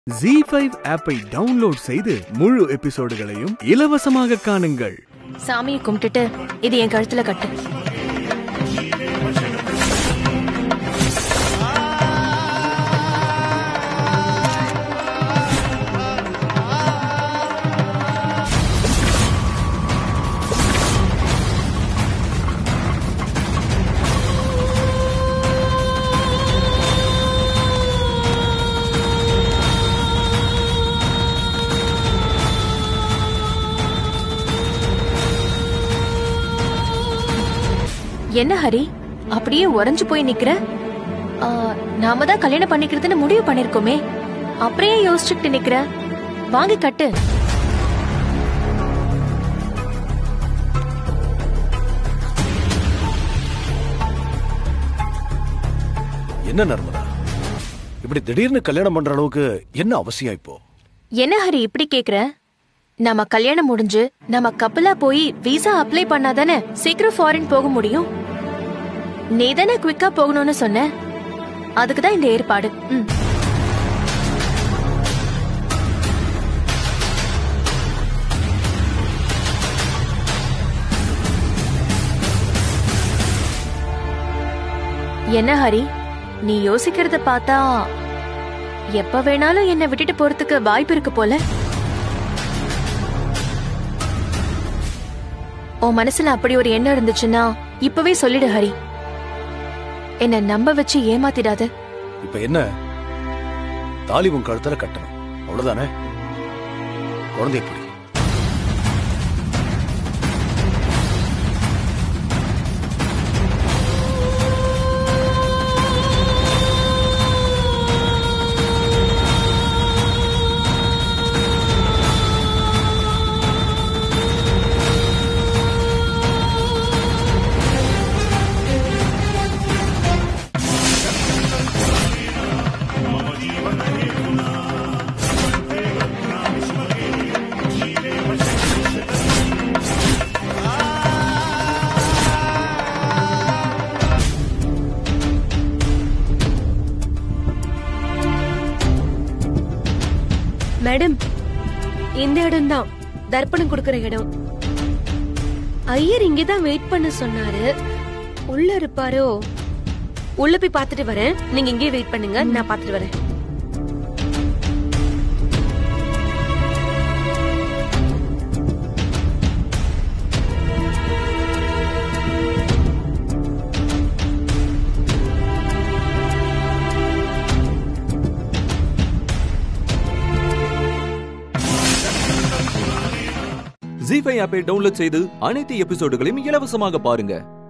G five ஆப்பை download செய்து முழு எபிசோடுகளையும் இலவசமாக காணுங்கள் சாமியை கும்பிட்டுட்டு இது என் கழுத்துல கட்டு என்ன ஹரி அப்படியே உறைஞ்சு போய் நிக்கிற ஆ, நாம தான் கல்யாணம் பண்ணிக்கிறதுன்னு முடிவு பண்ணிருக்கோமே அப்படியே யோசிச்சுக்கிட்டு நிக்கிற வாங்கி கட்டு என்ன நர்மதா இப்படி திடீர்னு கல்யாணம் பண்ற அளவுக்கு என்ன அவசியம் இப்போ என்ன ஹரி இப்படி கேக்குற நம்ம கல்யாணம் முடிஞ்சு நம்ம கப்பலா போய் விசா அப்ளை பண்ணாதானே சீக்கிரம் ஃபாரின் போக முடியும் நீ தானே குவிக்கா போகணும்னு சொன்ன அதுக்கு தான் இந்த ஏற்பாடு ம். என்ன ஹரி நீ யோசிக்கிறத பார்த்தா எப்ப வேணாலும் என்ன விட்டுட்டு போறதுக்கு வாய்ப்பு இருக்கு போல உன் மனசுல அப்படி ஒரு எண்ணம் இருந்துச்சுன்னா இப்பவே சொல்லிடு ஹரி என்ன நம்ப வச்சு ஏமாத்திடாத இப்ப என்ன தாலி உன் கழுத்துல கட்டணும் அவ்வளவுதானே குழந்தை எப்படி மேடம் இந்த இடம் தான் தர்ப்பணம் கொடுக்கற இடம் ஐயர் இங்கதான் வெயிட் பண்ண சொன்னாரு உள்ள இருப்பாரோ உள்ள போய் பார்த்துட்டு வரேன் நீங்க இங்கே வெயிட் பண்ணுங்க நான் பார்த்துட்டு வரேன் ஜி ஃபைவ் ஆப்பை டவுன்லோட் செய்து அனைத்து எபிசோடுகளையும் இலவசமாக பாருங்க